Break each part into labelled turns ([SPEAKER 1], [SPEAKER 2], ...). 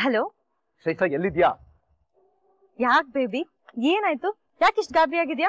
[SPEAKER 1] Hello
[SPEAKER 2] ಶ್ರೇಷ್ಠ ಎಲ್ಲಿದ್ಯಾ
[SPEAKER 1] ಯಾಕ್ ಬೇಬಿ ಏನಾಯ್ತು ಯಾಕಿಷ್ಟು ಗಾಬರಿ ಆಗಿದ್ಯಾ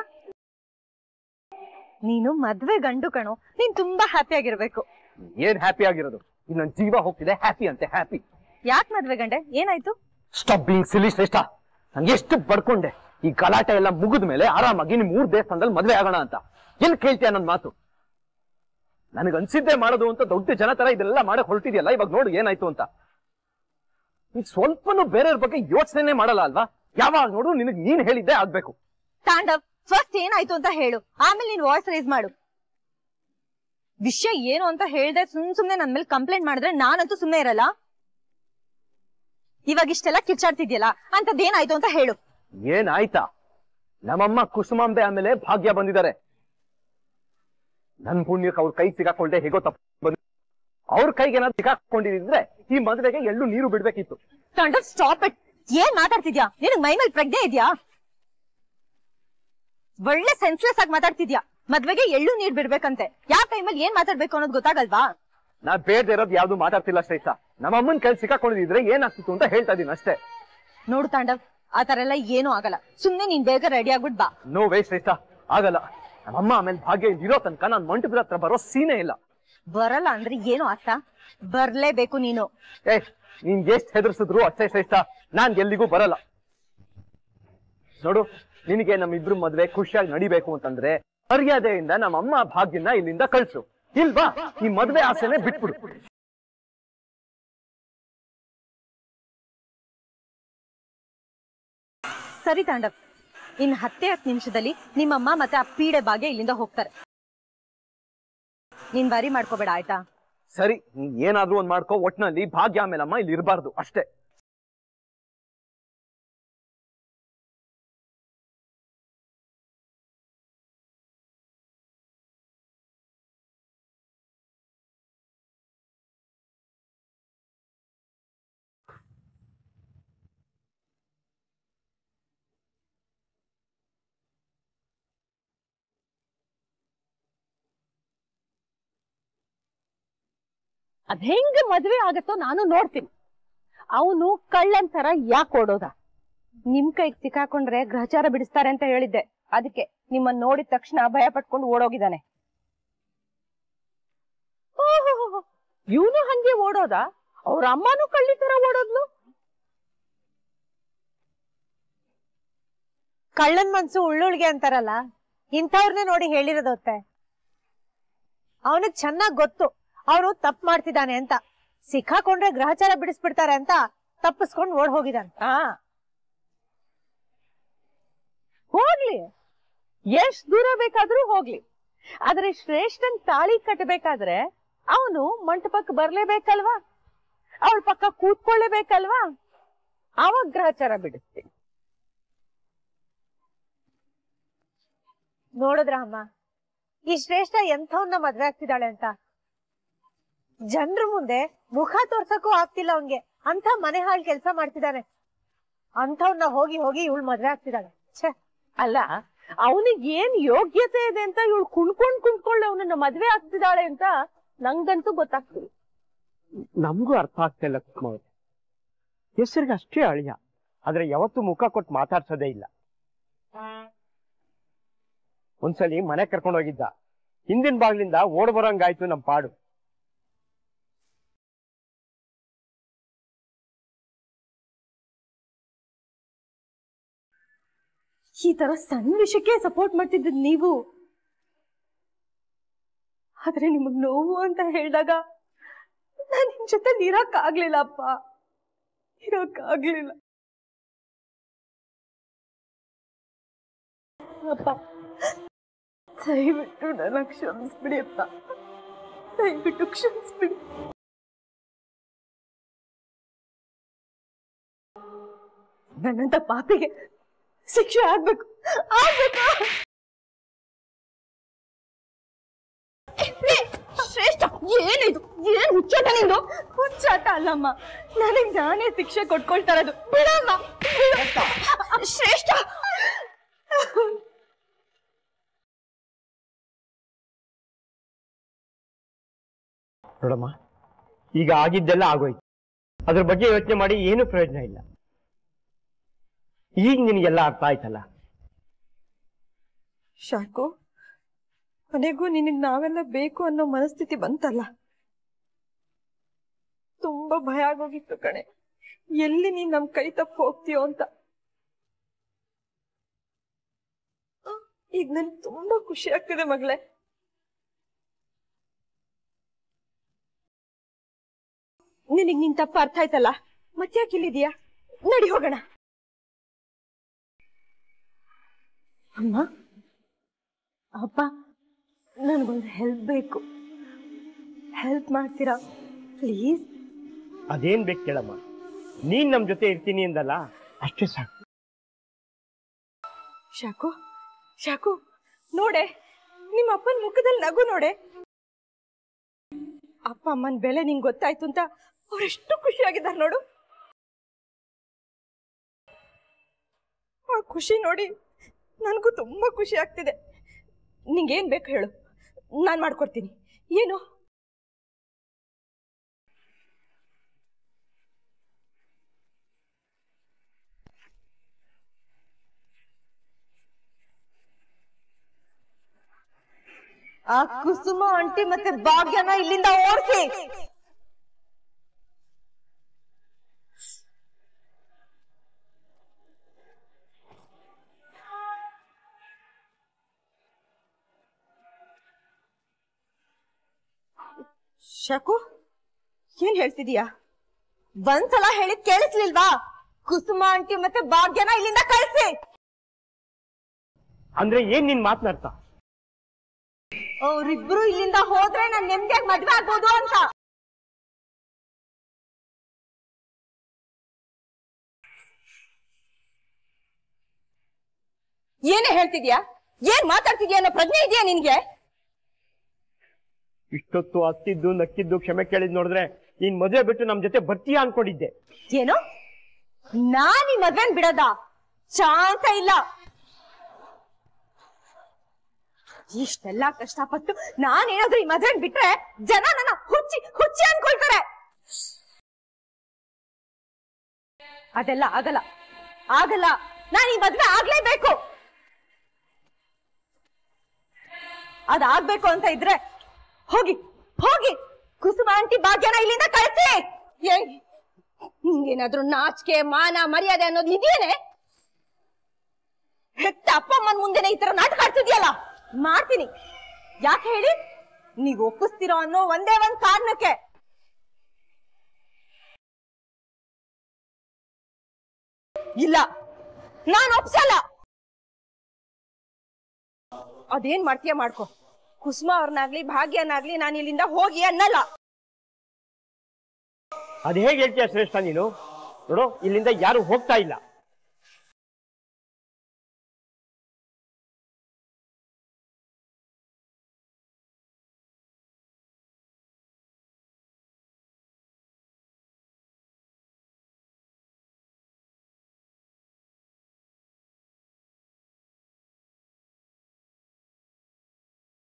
[SPEAKER 1] ನೀನು ಮದ್ವೆ ಗಂಡು ಕಣು ನೀನ್ ತುಂಬಾ ಹ್ಯಾಪಿ ಆಗಿರ್ಬೇಕು
[SPEAKER 2] ಏನ್ ಹ್ಯಾಪಿ ಆಗಿರೋದು ಈಗ ನನ್ ಜೀವ ಹೋಗ್ತಿದೆ ಹ್ಯಾಪಿ ಅಂತೆ ಹ್ಯಾಪಿ
[SPEAKER 1] ಯಾಕ್ ಮದ್ವೆ ಗಂಡೆ ಏನಾಯ್ತು
[SPEAKER 2] ಸ್ಟಾಪ್ ಬೀಂಗ್ ಸಿಲಿ ಶ್ರೇಷ್ಠ ನಂಗೆ ಎಷ್ಟು ಬಡ್ಕೊಂಡೆ ಈ ಗಲಾಟೆ ಎಲ್ಲ ಮುಗಿದ ಮೇಲೆ ಆರಾಮಾಗಿ ನಿಮ್ ಮೂರ್ ದೇವಸ್ಥಾನದಲ್ಲಿ ಮದ್ವೆ ಆಗೋಣ ಅಂತ ಎಲ್ಲಿ ಕೇಳ್ತೀಯ ನನ್ ಮಾತು ನನಗ್ ಅನ್ಸಿದ್ದೆ ಮಾಡೋದು ಅಂತ ದೊಡ್ಡ ಜನ ತರ ಇದೆಲ್ಲ ಮಾಡಕ್ ಹೊರಟಿದ್ಯಲ್ಲ ಇವಾಗ ನೋಡು ಏನಾಯ್ತು ಅಂತ ಈಗ ಸ್ವಲ್ಪನೂ ಬೇರೆಯವ್ರ ಬಗ್ಗೆ ಯೋಚನೆ ಮಾಡಲ್ಲ ಅಲ್ವಾ ಯಾವಾಗ ನೋಡು ನಿನಗ್ ನೀನ್ ಹೇಳಿದ್ದೆ ಆಗ್ಬೇಕು
[SPEAKER 1] ತಾಂಡವ್ ಫಸ್ಟ್ ಏನಾಯ್ತು ಅಂತ ಹೇಳು ಆಮೇಲೆ ನೀನ್ ವಾಯ್ಸ್ ರೇಸ್ ಮಾಡು ವಿಷಯ ಏನು ಅಂತ ಹೇಳ್ದೆ ಸುಮ್ ಸುಮ್ನೆ ನನ್ ಮೇಲೆ ಕಂಪ್ಲೇಂಟ್ ಮಾಡಿದ್ರೆ ನಾನಂತೂ ಸುಮ್ನೆ ಇರಲ್ಲ ಇವಾಗ ಇಷ್ಟೆಲ್ಲ ಕಿಚ್ಚಾಡ್ತಿದ್ಯಲ್ಲ ಅಂತದ್ದೇನಾಯ್ತು ಅಂತ ಹೇಳು
[SPEAKER 2] ಏನಾಯ್ತಾ ನಮ್ಮಮ್ಮ ಕುಸುಮಾಂಬೆ ಆಮೇಲೆ ಭಾಗ್ಯ ಬಂದಿದ್ದಾರೆ ನನ್ ಪುಣ್ಯಕ್ಕೆ ಅವ್ರ ಕೈ ಸಿಗಾಕೊಳ್ದೆ ಹೇಗೋ ತಪ್ಪು ಬಂದ್ ಅವ್ರ ಕೈಗೆ ಏನಾದ್ರು ಸಿಗಾಕೊಂಡಿದ್ರೆ ಈ ಮದುವೆಗೆ ಎಳ್ಳು ನೀರು ಬಿಡ್ಬೇಕಿತ್ತು
[SPEAKER 1] ತಾಂಡವ್ ಸ್ಟಾಪ್ ಇಟ್ ಏನ್ ಮಾತಾಡ್ತಿದ್ಯಾ ನಿನಗ್ ಮೈ ಮೇಲೆ ಪ್ರಜ್ಞೆ ಇದ್ಯಾ ಒಳ್ಳೆ ಸೆನ್ಸ್ಲೆಸ್ ಆಗಿ ಮಾತಾಡ್ತಿದ್ಯಾ ಮದ್ವೆಗೆ ಎಳ್ಳು ನೀರ್ ಬಿಡ್ಬೇಕಂತೆ ಯಾವ ಟೈಮಲ್ಲಿ ಏನ್ ಮಾತಾಡ್ಬೇಕು ಅನ್ನೋದು ಗೊತ್ತಾಗಲ್ವಾ
[SPEAKER 2] ನಾ ಬೇಡದೆ ಇರೋದು ಯಾವ್ದು ಮಾತಾಡ್ತಿಲ್ಲ ಶ್ರೇಷ್ಠ ನಮ್ಮಮ್ಮನ್ ಕೈ ಸಿಕ್ಕಾಕೊಂಡಿದ್ರೆ ಏನಾಗ್ತಿತ್ತು ಅಂತ ಹೇಳ್ತಾ ಇದೀನಿ ಅಷ್ಟೇ
[SPEAKER 1] ನೋಡು ತಾಂಡವ್ ಆ ತರ ಎಲ್ಲ ಏನೂ ಆಗಲ್ಲ ಸುಮ್ನೆ ನೀನ್ ಬೇಗ ರೆಡಿ ಆಗ್ಬಿಟ್ ಬಾ
[SPEAKER 2] ನೋ ವೇ ಶ್ರೇಷ್ಠ ಆಗಲ್ಲ ನಮ್ಮಮ್ಮ ಆಮೇಲೆ ಭಾಗ್ಯ ಇರೋ ತನಕ ನಾನ್ ಮಂಟಪದ ಹತ್ರ ಬರೋ ಸೀನೇ ಇಲ್ಲ
[SPEAKER 1] ಬರಲ್ಲ ಅಂದ್ರೆ ಏನು ಅರ್ಥ ಬರ್ಲೇಬೇಕು ನೀನು
[SPEAKER 2] ಏ ನೀನ್ ಎಷ್ಟ್ ಹೆದರ್ಸಿದ್ರು ಅಷ್ಟೇ ಶ್ರೇಷ್ಠ ನಾನ್ ಎಲ್ಲಿಗೂ ಬರಲ್ಲ ನೋಡು ನಿನಗೆ ನಮ್ಮಿಬ್ರು ಮದ್ವೆ ಖುಷಿಯಾಗಿ ನಡಿಬೇಕು ಅಂತಂದ್ರೆ ಮರ್ಯಾದೆಯಿಂದ ನಮ್ಮ ಅಮ್ಮ ಭಾಗ್ಯನ ಇಲ್ಲಿಂದ ಕಳ್ಸು ಇಲ್ವಾ ಈ ಮದ್ವೆ ಆಸೆನೆ ಬಿಟ್ಬಿಡು
[SPEAKER 1] ಸರಿ ತಾಂಡವ್ ಇನ್ ಹತ್ತೇ ಹತ್ತು ನಿಮಿಷದಲ್ಲಿ ನಿಮ್ಮಮ್ಮ ಮತ್ತೆ ಆ ಪೀಡೆ ಭಾಗ್ಯ ಇಲ್ಲಿಂದ ಹೋಗ್ತಾರೆ ನೀನ್ ವರಿ ಮಾಡ್ಕೋಬೇಡ ಆಯ್ತಾ
[SPEAKER 2] ಸರಿ ನೀನ್ ಏನಾದ್ರೂ ಒಂದ್ ಮಾಡ್ಕೋ ಒಟ್ನಲ್ಲಿ ಭಾಗ್ಯ ಆಮೇಲಮ್ಮ ಇಲ್ಲಿ ಇರಬಾರ್ದು ಅಷ್ಟೇ
[SPEAKER 3] ಅದ್ ಹೆಂಗ್ ಮದ್ವೆ ಆಗತ್ತೋ ನಾನು ನೋಡ್ತೀನಿ ಅವನು ಕಳ್ಳನ್ ತರ ಯಾಕೆ ಓಡೋದ ನಿಮ್ ಕೈಗೆ ಸಿಕ್ಕಾಕೊಂಡ್ರೆ ಗ್ರಹಚಾರ ಬಿಡಿಸ್ತಾರೆ ಅಂತ ಹೇಳಿದ್ದೆ ಅದಕ್ಕೆ ನಿಮ್ಮನ್ನ ನೋಡಿದ ತಕ್ಷಣ ಭಯ ಪಟ್ಕೊಂಡು ಓಡೋಗಿದ್ದಾನೆ ಇವನು ಹಂಗೆ ಓಡೋದ ಅವ್ರ ಅಮ್ಮನೂ ಕಳ್ಳಿ ತರ ಓಡೋದ್ಲು
[SPEAKER 4] ಕಳ್ಳನ್ ಮನ್ಸು ಉಳ್ಳುಳ್ಗೆ ಅಂತಾರಲ್ಲ ಇಂಥವ್ರನ್ನೇ ನೋಡಿ ಹೇಳಿರೋದತ್ತೆ ಅವನಿಗೆ ಚೆನ್ನಾಗ್ ಗೊತ್ತು ಅವನು ತಪ್ಪು ಮಾಡ್ತಿದ್ದಾನೆ ಅಂತ ಸಿಕ್ಕಾಕೊಂಡ್ರೆ ಗ್ರಹಚಾರ ಬಿಡಿಸ್ಬಿಡ್ತಾರೆ ಅಂತ ತಪ್ಪಿಸ್ಕೊಂಡು ಓಡ್ ಹೋಗಿದ್ದಾನೆ
[SPEAKER 3] ಆ ಹೋಗ್ಲಿ ಎಷ್ಟ್ ದೂರ ಬೇಕಾದ್ರೂ ಹೋಗ್ಲಿ ಆದ್ರೆ ಶ್ರೇಷ್ಠನ್ ತಾಳಿ ಕಟ್ಟಬೇಕಾದ್ರೆ ಅವನು ಮಂಟಪಕ್ಕೆ ಬರ್ಲೇಬೇಕಲ್ವಾ ಅವಳ ಪಕ್ಕ ಕೂತ್ಕೊಳ್ಳೇಬೇಕಲ್ವಾ ಅವಾಗ ಗ್ರಹಚಾರ ಬಿಡಿಸ್ತೀನಿ
[SPEAKER 4] ನೋಡಿದ್ರ ಅಮ್ಮ ಈ ಶ್ರೇಷ್ಠ ಎಂಥವ್ನ ಮದ್ವೆ ಆಗ್ತಿದ್ದಾಳೆ ಅಂತ ಜನರ ಮುಂದೆ ಮುಖ ತೋರ್ಸಕ್ಕೂ ಆಗ್ತಿಲ್ಲ ಅವನ್ಗೆ ಅಂತ ಮನೆ ಹಾಳ್ ಕೆಲ್ಸ ಮಾಡ್ತಿದ್ದಾನೆ ಅಂಥವ್ನ ಹೋಗಿ ಹೋಗಿ ಇವಳು ಮದ್ವೆ ಆಗ್ತಿದ್ದಾಳೆ ಛೇ
[SPEAKER 3] ಅಲ್ಲ ಅವನಿಗೆ ಏನ್ ಯೋಗ್ಯತೆ ಇದೆ ಅಂತ ಇವಳು ಕುಣ್ಕೊಂಡ್ ಕುಣ್ಕೊಂಡು ಅವನನ್ನ ಮದ್ವೆ ಆಗ್ತಿದ್ದಾಳೆ ಅಂತ ನಂಗಂತೂ ಗೊತ್ತಾಗ್ತಿಲ್ಲ
[SPEAKER 5] ನಮಗೂ ಅರ್ಥ ಆಗ್ತಿಲ್ಲ ಕುಮಾರ್ ಹೆಸರಿಗೆ ಅಷ್ಟೇ ಅಳಿಯ ಆದ್ರೆ ಯಾವತ್ತೂ ಮುಖ ಕೊಟ್ಟು ಮಾತಾಡ್ಸೋದೇ ಇಲ್ಲ ಒಂದ್ಸಲಿ ಮನೆ ಕರ್ಕೊಂಡು ಹೋಗಿದ್ದ ಹಿಂದಿನ ಬಾಗ್ಲಿಂದ ಓಡ್ ಬರೋಂಗಾಯ್ತು ನಮ್ ಪಾಡು
[SPEAKER 1] ಈ ತರ ಸಣ್ಣ ವಿಷಯಕ್ಕೆ ಸಪೋರ್ಟ್ ಮಾಡ್ತಿದ್ದ ನೀವು ಆದ್ರೆ ನಿಮಗ್ ನೋವು ಅಂತ ಹೇಳಿದಾಗ ನಾನ್ ನಿಮ್ ಜೊತೆ ಇರಕ್ ಆಗ್ಲಿಲ್ಲ ಅಪ್ಪ ಇರಕ್ ಆಗ್ಲಿಲ್ಲ ಅಪ್ಪ ದಯವಿಟ್ಟು ನನ್ನ ಕ್ಷಮಿಸ್ಬಿಡಿ ಅಪ್ಪ ದಯವಿಟ್ಟು ಕ್ಷಮಿಸ್ಬಿಡಿ ನನ್ನಂತ ಪಾಪಿಗೆ ಶಿಕ್ಷೆ ಆಗ್ಬೇಕು ಆಗ್ಬೇಕು ಶ್ರೇಷ್ಠ ಏನಿದು ಏನ್ ಹುಚ್ಚಾಟ ನಿಂದು ಹುಚ್ಚಾಟ ಅಲ್ಲಮ್ಮ ನನಗ್ ನಾನೇ ಶಿಕ್ಷೆ ಕೊಟ್ಕೊಳ್ತಾ ಇರೋದು ಬಿಡಮ್ಮ ಬಿಡು. ಶ್ರೇಷ್ಠ
[SPEAKER 5] ನೋಡಮ್ಮ ಈಗ ಆಗಿದ್ದೆಲ್ಲ ಆಗೋಯ್ತು ಅದ್ರ ಬಗ್ಗೆ ಯೋಚನೆ ಮಾಡಿ ಏನು ಪ್ರಯೋಜನ ಇಲ್ಲ ಈಗ ನಿನಗೆಲ್ಲ ಅರ್ಥ ಆಯ್ತಲ್ಲ
[SPEAKER 1] ಶಾಕು ಕೊನೆಗೂ ನಿನಗ್ ನಾವೆಲ್ಲ ಬೇಕು ಅನ್ನೋ ಮನಸ್ಥಿತಿ ಬಂತಲ್ಲ ತುಂಬಾ ಭಯ ಆಗೋಗಿತ್ತು ಕಣೆ ಎಲ್ಲಿ ನೀನ್ ನಮ್ ಕೈ ತಪ್ಪು ಹೋಗ್ತೀಯೋ ಅಂತ ಆ, ಈಗ ನನ್ಗೆ ತುಂಬಾ ಖುಷಿ ಆಗ್ತಿದೆ ಮಗಳೇ ನಿನಗ್ ನಿನ್ ತಪ್ಪ ಅರ್ಥ ಆಯ್ತಲ್ಲ ಮತ್ತ್ಯಾಕೆ ಇಲ್ಲಿದೀಯಾ ನಡಿ ಹೋಗೋಣ ಅಮ್ಮ ಅಪ್ಪ ನನಗೊಂದು ಹೆಲ್ಪ್ ಬೇಕು ಹೆಲ್ಪ್ ಮಾಡ್ತೀರಾ ಪ್ಲೀಸ್
[SPEAKER 5] ಅದೇನ್ ಬೇಕು ಕೇಳಮ್ಮ ನೀನ್ ನಮ್ ಜೊತೆ ಇರ್ತೀನಿ ಅಂದಲ್ಲ ಅಷ್ಟೇ ಸಾಕು
[SPEAKER 1] ಶಾಕು ಶಾಕು ನೋಡೆ ನಿಮ್ಮ ಅಪ್ಪನ ಮುಖದಲ್ಲಿ ನಗು ನೋಡೆ ಅಪ್ಪ ಅಮ್ಮನ ಬೆಲೆ ನಿಂಗೆ ಗೊತ್ತಾಯ್ತು ಅಂತ ಅವರೆಷ್ಟು ಖುಷಿಯಾಗಿದ್ದಾರೆ ನೋಡು ಆ ಖುಷಿ ನೋಡಿ ನನಗೂ ತುಂಬಾ ಖುಷಿ ಆಗ್ತಿದೆ ನಿಂಗೇನ್ ಬೇಕು ಹೇಳು ನಾನು ಮಾಡ್ಕೊಡ್ತೀನಿ ಏನು ಆ ಕುಸುಮ ಆಂಟಿ ಮತ್ತೆ ಭಾಗ್ಯನ ಇಲ್ಲಿಂದ ಓಡಿಸಿ ಶಕು ಏನ್ ಹೇಳ್ತಿದೀಯಾ ಒಂದ್ಸಲ ಹೇಳಿದ್ ಕೇಳಿಸ್ಲಿಲ್ವಾ ಕುಸುಮ ಆಂಟಿ ಮತ್ತೆ ಭಾಗ್ಯನ ಇಲ್ಲಿಂದ ಕಳಿಸಿ
[SPEAKER 5] ಅಂದ್ರೆ ಏನ್ ನಿನ್ ಮಾತನಾಡ್ತಾ
[SPEAKER 1] ಅವ್ರಿಬ್ರು ಇಲ್ಲಿಂದ ಹೋದ್ರೆ ನಾನ್ ನೆಮ್ಮದಿಯಾಗಿ ಮದ್ವೆ ಆಗ್ಬೋದು ಅಂತ ಏನೇ ಹೇಳ್ತಿದ್ಯಾ ಏನ್ ಮಾತಾಡ್ತಿದ್ಯಾ ಅನ್ನೋ ಪ್ರಜ್ಞೆ ಇದೆಯಾ ನಿನ್ಗೆ
[SPEAKER 5] ಇಷ್ಟೊತ್ತು ಹತ್ತಿದ್ದು ನಕ್ಕಿದ್ದು ಕ್ಷಮೆ ಕೇಳಿದ್ ನೋಡಿದ್ರೆ ನೀನ್ ಮದುವೆ ಬಿಟ್ಟು ನಮ್ ಜೊತೆ ಬರ್ತೀಯಾ ಅನ್ಕೊಂಡಿದ್ದೆ
[SPEAKER 1] ಏನು ನಾನ್ ಈ ಮದ್ವೆನ್ ಬಿಡದ ಚಾನ್ಸ ಇಲ್ಲ ಇಷ್ಟೆಲ್ಲಾ ಕಷ್ಟಪಟ್ಟು ನಾನೇನಾದ್ರೂ ಈ ಮದ್ವೆನ್ ಬಿಟ್ರೆ ಜನ ನನ್ನ ಹುಚ್ಚಿ ಹುಚ್ಚಿ ಅನ್ಕೊಳ್ತಾರೆ ಅದೆಲ್ಲ ಆಗಲ್ಲ ಆಗಲ್ಲ ನಾನು ಈ ಮದ್ವೆ ಆಗ್ಲೇಬೇಕು ಅದಾಗ್ಬೇಕು ಅಂತ ಇದ್ರೆ ಹೋಗಿ ಹೋಗಿ ಕುಸುಮ ಆಂಟಿ ಭಾಗ್ಯನ ಇಲ್ಲಿಂದ ಕಳಿಸಿ ಏಯ್ ನಿಂಗೇನಾದ್ರೂ ನಾಚಿಕೆ ಮಾನ ಮರ್ಯಾದೆ ಅನ್ನೋದು ಇದೆಯೇನೆ ಹೆತ್ತ ಅಪ್ಪ ಅಮ್ಮನ ಮುಂದೆನೆ ಈ ತರ ನಾಟಕ ಆಡ್ತಿದ್ಯಲ್ಲ ಮಾಡ್ತೀನಿ ಯಾಕೆ ಹೇಳಿ ನೀವ್ ಒಪ್ಪಿಸ್ತಿರೋ ಅನ್ನೋ ಒಂದೇ ಒಂದ್ ಕಾರಣಕ್ಕೆ ಇಲ್ಲ ನಾನ್ ಒಪ್ಸಲ್ಲ ಅದೇನ್ ಮಾಡ್ತೀಯ ಮಾಡ್ಕೊ ಕುಸುಮ ಅವ್ರನ್ನಾಗ್ಲಿ ಭಾಗ್ಯನಾಗ್ಲಿ ನಾನು ಇಲ್ಲಿಂದ ಹೋಗಿ ಅನ್ನಲ್ಲ
[SPEAKER 5] ಅದ್ ಹೇಗೆ ಹೇಳ್ತೀಯ ಶ್ರೇಷ್ಠ ನೀನು ನೋಡು ಇಲ್ಲಿಂದ ಯಾರು ಹೋಗ್ತಾ ಇಲ್ಲ